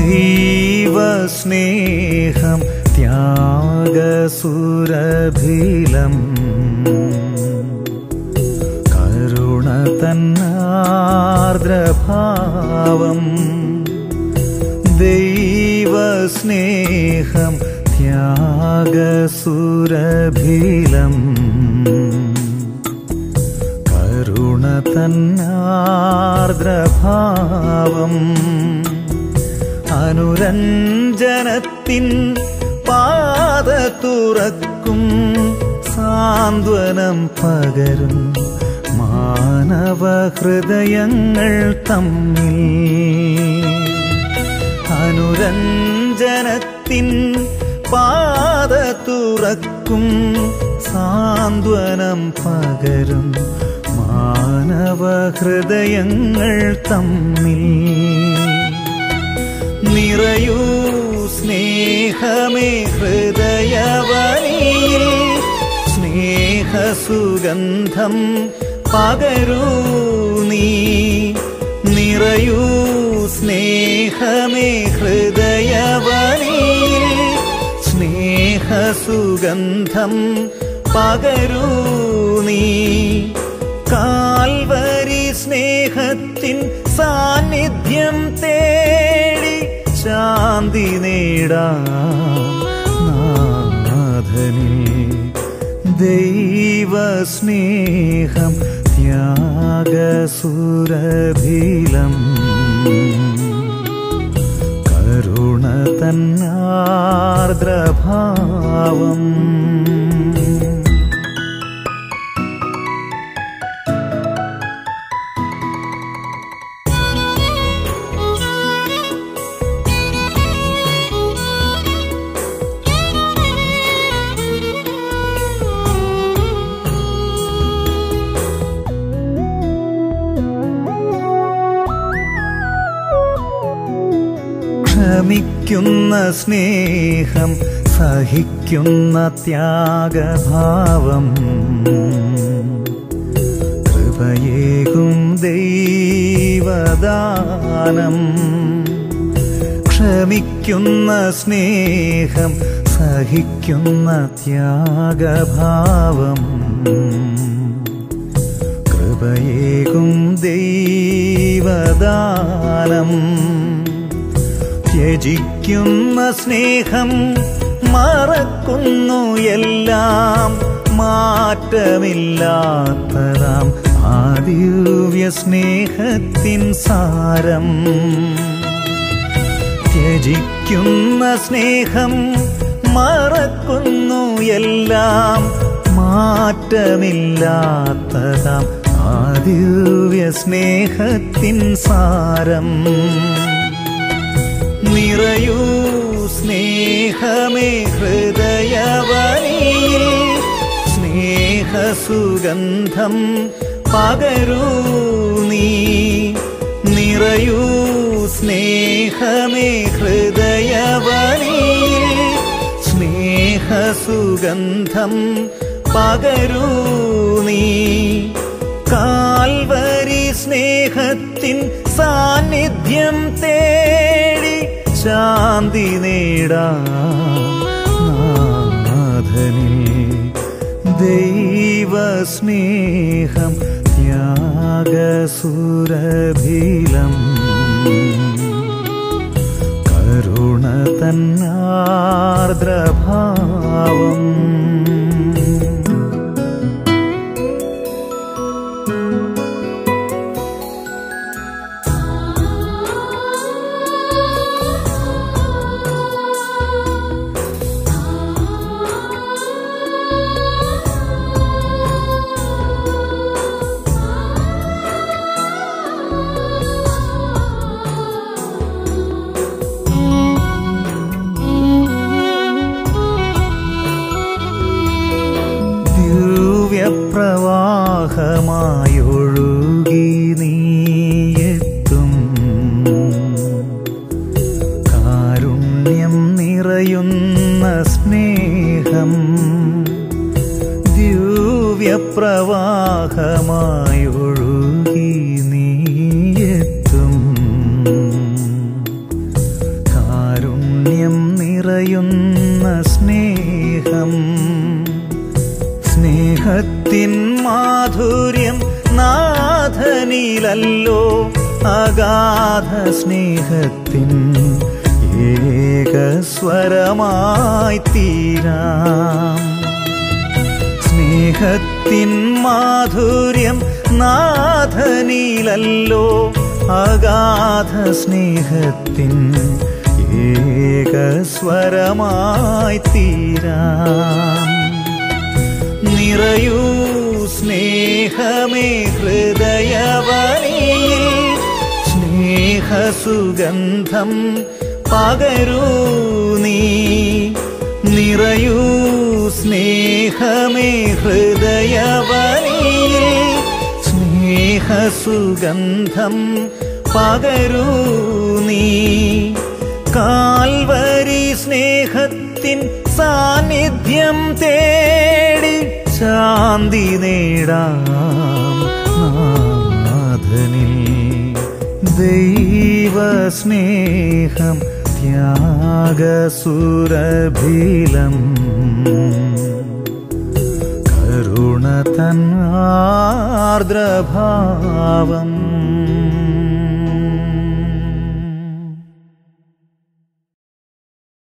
ദൈവസ്നേഹം ത്യാഗസുരഭിലം കരുണ തന്നാർദ്രഭാവം ദൈവസ്നേഹം ത്യാഗസുരഭിലം കരുണ തന്നാർദ്രഭാവം അനുരഞ്ജനത്തിൻ പാത തുറക്കും സാന്ത്വനം പകരും മാനവ ഹൃദയങ്ങൾ തമ്മിൽ അനുരഞ്ജനത്തിൻ പാത തുറക്കും സാന്ത്വനം പകരും മാനവ ഹൃദയങ്ങൾ തമ്മിൽ നിറയൂ സ്നേഹമേ ഹൃദയവനിയിൽ സ്നേഹസുഗന്ധം പകരൂ നീ നിറയൂ സ്നേഹമേ ഹൃദയവനിയിൽ സ്നേഹസുഗന്ധം പകരൂ നീ കാൽവരി സ്നേഹത്തിൻ സാന്നിധ്യം തേടി ശാന്തി നേടാം നാഥനിൽ ദൈവസ്നേഹം ത്യാഗസുരഭിലം കരുണ തന്നാർദ്രഭാവം ക്ഷമിക്കുന്ന സ്നേഹം സഹിക്കുന്ന ത്യാഗഭാവം കൃപയേകും ദൈവദാനം ക്ഷമിക്കുന്ന സ്നേഹം സഹിക്കുന്ന ത്യാഗഭാവം കൃപയേകും ദൈവദാനം ത്യജിക്കുന്ന സ്നേഹം മറക്കുന്നു എല്ലാം മാറ്റമില്ലാത്തതാം ആ ദിവ്യ സ്നേഹത്തിൻ സാരം ത്യജിക്കുന്ന സ്നേഹം മറക്കുന്നു എല്ലാം മാറ്റമില്ലാത്തതാം ആ ദിവ്യ സ്നേഹത്തിൻ സാരം നിറയൂ സ്നേഹമേ ഹൃദയവനിയിൽ സ്നേഹസുഗന്ധം പകരൂ നീ നിറയൂ സ്നേഹമേ ഹൃദയവനിയിൽ സ്നേഹസുഗന്ധം പകരൂ നീ കാൽവരി സ്നേഹത്തിൻ സാന്നിധ്യം തേടി ശാന്തി നേടാം നാഥനിൽ ദൈവസ്നേഹം ത്യാഗസുരഭിലം കരുണ തന്നാർദ്രഭാവം ദിവ്യപ്രവാഹമായൊഴുകി നീയെത്തും കാരുണ്യം നിറയുന്ന സ്നേഹം ദിവ്യപ്രവാഹമായൊഴുകി നീയെത്തും നിറയുന്ന സ്നേഹം സ്നേഹത്തിൻ മാധുര്യം നാഥനിലല്ലോ അഗാധ സ്നേഹത്തിൻ ഏകസ്വരമായി തീരാം സ്നേഹത്തിൻ മാധുര്യം നാഥനിലല്ലോ അഗാധ സ്നേഹത്തിൻ ഏകസ്വരമായി തീരാം നിറയൂ സ്നേഹമേ ഹൃദയവനിയിൽ സ്നേഹസുഗന്ധം പകരൂ നീ നിറയൂ സ്നേഹമേ ഹൃദയവനിയിൽ സ്നേഹസുഗന്ധം പകരൂ നീ കാൽവരി സ്നേഹത്തിൻ സാന്നിധ്യം തേടി ശാന്തി നേടാം നാഥനിൽ ദൈവസ്നേഹം ത്യാഗസുരഭിലം കരുണ തൻ ആർദ്രഭാവം